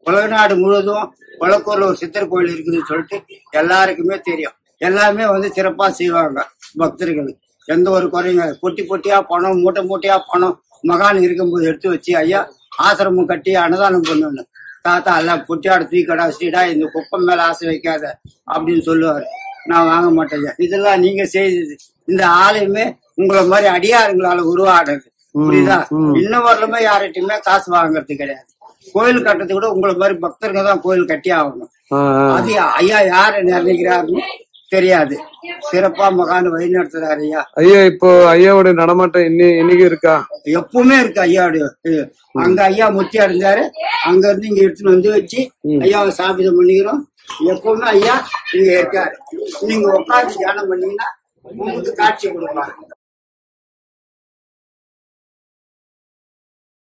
உலக நாடு முழுவதும் வழக்கூர்ல ஒரு சித்தர் கோயில் இருக்குதுன்னு சொல்லிட்டு எல்லாருக்குமே தெரியும் எல்லாமே வந்து சிறப்பா செய்வாங்க பக்தர்களுக்கு எந்த ஒரு குறையும் பொட்டி பொட்டியா பணம் மூட்டை மூட்டையா பணம் மகான் இருக்கும்போது எடுத்து வச்சு ஐயா ஆசிரமம் கட்டி அன்னதானம் பண்ணணும் தாத்தா எல்லாம் பொட்டியாட தூக்கடா ஸ்ரீடா இந்த குப்பம் மேல ஆசை வைக்காத அப்படின்னு சொல்லுவாரு நான் வாங்க மாட்டேன் இதெல்லாம் நீங்க செய்தது இந்த ஆலயமே உங்களை மாதிரி அடியாருங்களால உருவாடுறது புரியுதா இன்னும் வரலுமே யார்கிட்டயுமே காசு வாங்குறது கிடையாது கோயில் கட்டுறது கூட உங்களை மாதிரி பக்தர்கள் தான் கோயில் கட்டி ஆகணும் ஆ, ஆ. அது ஐயா யாரு நிர்ணயிக்கிறாருன்னு தெரியாது சிறப்பா மகான் வழி நடத்துறாரு ஐயா ஐயா இப்போ ஐயாவோட நடமாட்டம் இன்னி இன்னைக்கு இருக்கா எப்பவுமே இருக்கு ஐயாவுடைய இது. அங்க ஐயா முத்தியா இருந்தாரு அங்க இருந்து இங்க எடுத்துட்டு வந்து வச்சு ஐயாவை சாபிதம் பண்ணிக்கிறோம் எப்பவுமே ஐயா இங்க இருக்காரு நீங்க உட்காந்து தியானம் பண்ணீங்கன்னா உங்களுக்கு காட்சி கொடுப்பாரு